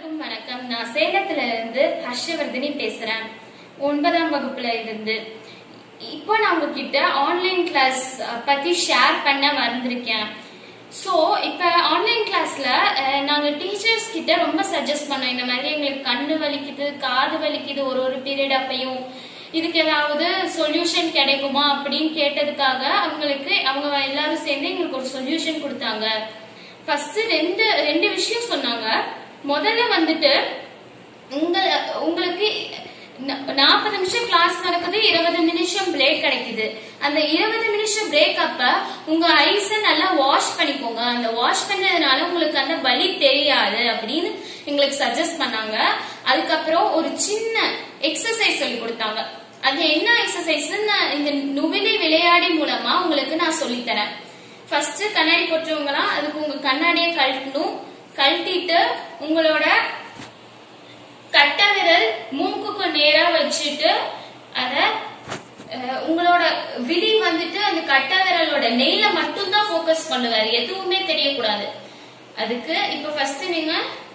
அனைவருக்கும் வணக்கம் நான் சேலத்துல இருந்து ஹர்ஷவர்தினி பேசுறேன் ஒன்பதாம் வகுப்புல இருந்து இப்போ நான் உங்ககிட்ட ஆன்லைன் கிளாஸ் பத்தி ஷேர் பண்ண வந்திருக்கேன் ஸோ இப்போ ஆன்லைன் கிளாஸ்ல நாங்க டீச்சர்ஸ் கிட்ட ரொம்ப சஜஸ்ட் பண்ணோம் இந்த மாதிரி எங்களுக்கு கண்ணு வலிக்குது காது வலிக்குது ஒரு ஒரு பீரியட் அப்பையும் இதுக்கு ஏதாவது சொல்யூஷன் கிடைக்குமா அப்படின்னு கேட்டதுக்காக அவங்களுக்கு அவங்க எல்லாரும் சேர்ந்து எங்களுக்கு ஒரு சொல்யூஷன் கொடுத்தாங்க ஃபர்ஸ்ட் ரெண்டு ரெண்டு விஷயம் சொன்னாங்க முதல்ல வந்துட்டு உங்க உங்களுக்கு நாற்பது நிமிஷம் கிளாஸ் நடக்குது இருபது நிமிஷம் பிரேக் கிடைக்குது அந்த இருபது நிமிஷம் பிரேக் அப்ப உங்க ஐஸ நல்லா வாஷ் பண்ணிக்கோங்க அந்த வாஷ் பண்ணதுனால உங்களுக்கு அந்த வலி தெரியாது அப்படின்னு எங்களுக்கு சஜஸ்ட் பண்ணாங்க அதுக்கப்புறம் ஒரு சின்ன எக்ஸசைஸ் சொல்லி கொடுத்தாங்க அது என்ன எக்ஸசைஸ் இந்த நுவிலி விளையாடி மூலமா உங்களுக்கு நான் சொல்லித்தரேன் ஃபர்ஸ்ட் கண்ணாடி போட்டவங்களாம் அதுக்கு உங்க கண்ணாடியை கழட்டணும் கழட்டிட்டு உங்களோட கட்ட விரல் மூக்குக்கு நேரா வச்சுட்டு அத அஹ், உங்களோட விழி வந்துட்டு அந்த கட்ட விரலோட நெய்ல மட்டும்தான் ஃபோக்கஸ் பண்ணுவாரு எதுவுமே தெரியக்கூடாது அதுக்கு இப்ப ஃபர்ஸ்ட் நீங்க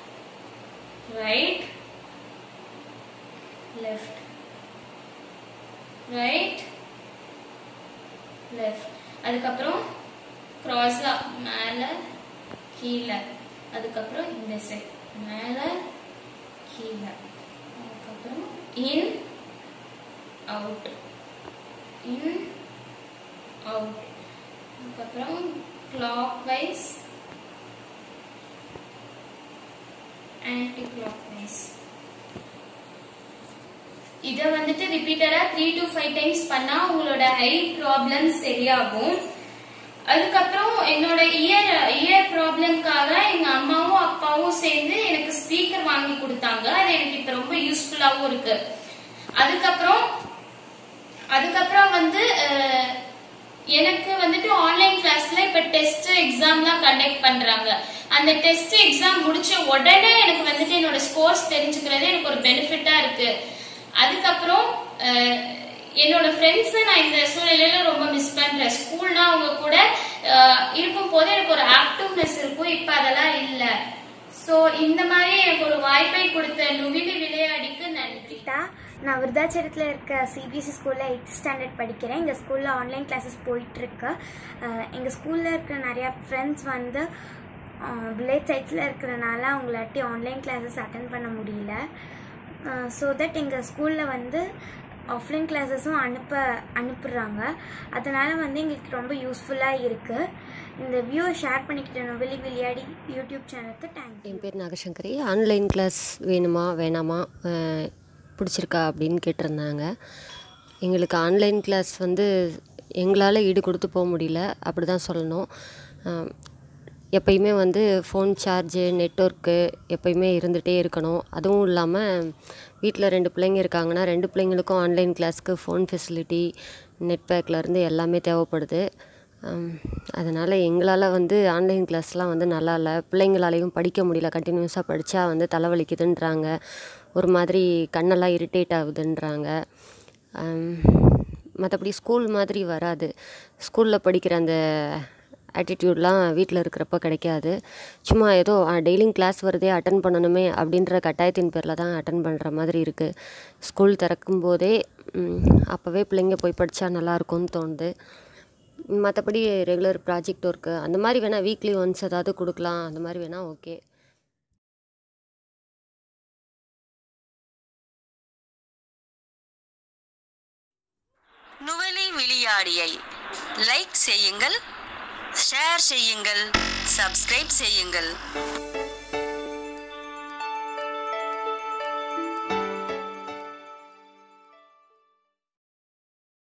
ரைட் லெஃப்ட் ரைட் லெஃப்ட் அதுக்கப்புறம் கிராஸா மேல கீழே அதுக்கப்புறம் இந்த சைட் மேல கீழே அதுக்கப்புறம் இன் அவுட் இன் அவுட் அதுக்கப்புறம் clockwise anticlockwise இத வந்துட்டு ரிப்பீட்டடா த்ரீ டு ஃபைவ் டைம்ஸ் பண்ணா உங்களோட ஐ ப்ராப்ளம் சரியாகும் அதுக்கப்புறம் என்னோட இயர் இயர் ப்ராப்ளம்காக எங்க அம்மாவும் அப்பாவும் சேர்ந்து எனக்கு ஸ்பீக்கர் வாங்கி கொடுத்தாங்க அது எனக்கு இப்ப ரொம்ப யூஸ்ஃபுல்லாவும் இருக்கு அதுக்கப்புறம் அதுக்கப்புறம் வந்து அஹ், எனக்கு வந்துட்டு ஆன்லைன் கிளாஸ்ல இப்ப டெஸ்ட் எக்ஸாம்லாம் கண்டக்ட் பண்றாங்க அந்த டெஸ்ட் எக்ஸாம் முடிச்ச உடனே எனக்கு வந்துட்டு என்னோட ஸ்கோர்ஸ் தெரிஞ்சுக்கிறது எனக்கு ஒரு பெனிஃபிட்டா இருக்கு அதுக்கப்புறம் அஹ், என்னோட ஃப்ரெண்ட்ஸ் நான் இந்த சூழ்நிலையில ரொம்ப மிஸ் பண்றேன் ஸ்கூல்னா அவங்க கூட அஹ், இருக்கும் போது எனக்கு ஒரு ஆக்டிவ்னஸ் இருக்கும் இப்ப அதெல்லாம் இல்ல சோ இந்த மாதிரி எனக்கு ஒரு வாய்ப்பை கொடுத்த நுவிலி விளையாடிக்கு நன்றி கீதா நான் விருதாச்சலத்தில் இருக்க சிபிஎஸ்சி ஸ்கூலில் எயித் ஸ்டாண்டர்ட் படிக்கிறேன் எங்கள் ஸ்கூலில் ஆன்லைன் கிளாஸஸ் போயிட்டுருக்கு எங்கள் ஸ்கூலில் இருக்கிற நிறையா ஃப்ரெண்ட்ஸ் வந்து வில்லேஜ் சைட்ஸில் இருக்கிறனால அவங்களாட்டி ஆன்லைன் கிளாஸஸ் அட்டன் பண்ண முடியல ஸோ தட் எங்கள் ஸ்கூலில் வந்து ஆஃப்லைன் கிளாஸஸும் அனுப்ப அனுப்புகிறாங்க அதனால் வந்து எங்களுக்கு ரொம்ப யூஸ்ஃபுல்லாக இருக்குது இந்த வியூவை ஷேர் பண்ணிக்கிட்டேன் வெளி விளையாடி யூடியூப் சேனலுக்கு தேங்க்யூ என் பேர் நாகசங்கரி ஆன்லைன் கிளாஸ் வேணுமா வேணாமா அஹ், பிடிச்சிருக்கா அப்படின்னு கேட்டிருந்தாங்க எங்களுக்கு ஆன்லைன் கிளாஸ் வந்து எங்களால் ஈடு கொடுத்து போக முடியல அப்படி தான் சொல்லணும் அஹ், எப்பயுமே வந்து ஃபோன் சார்ஜு நெட்ஒர்க்கு எப்பயுமே இருந்துகிட்டே இருக்கணும் அதுவும் இல்லாமல் வீட்டில் ரெண்டு பிள்ளைங்க இருக்காங்கன்னா ரெண்டு பிள்ளைங்களுக்கும் ஆன்லைன் கிளாஸ்க்கு ஃபோன் ஃபெசிலிட்டி நெட் பேக்லேருந்து எல்லாமே தேவைப்படுது அதனால் எங்களால் வந்து ஆன்லைன் கிளாஸ்லாம் வந்து நல்லா இல்லை பிள்ளைங்களாலையும் படிக்க முடியல கண்டினியூஸாக படித்தா வந்து தலைவலிக்குதுன்றாங்க ஒரு மாதிரி கண்ணெல்லாம் இரிட்டேட் ஆகுதுன்றாங்க மற்றபடி ஸ்கூல் மாதிரி வராது ஸ்கூலில் படிக்கிற அந்த ஆட்டிடியூட்லாம் வீட்டில் இருக்கிறப்ப கிடைக்காது சும்மா ஏதோ டெய்லியும் கிளாஸ் வருதே அட்டன் பண்ணணுமே அப்படின்ற கட்டாயத்தின் பேரில் தான் அட்டன் பண்ணுற மாதிரி இருக்குது ஸ்கூல் திறக்கும் போதே அப்போவே பிள்ளைங்க போய் படித்தா நல்லாயிருக்கும்னு தோணுது மற்றபடி ரெகுலர் ப்ராஜெக்ட் ஒர்க்கு அந்த மாதிரி வேணால் வீக்லி ஒன்ஸ் ஏதாவது கொடுக்கலாம் அந்த மாதிரி வேணால் ஓகே நுவலி விளையாடியை லைக் செய்யுங்கள் ஷேர் செய்யுங்கள் சப்ஸ்கிரைப் செய்யுங்கள்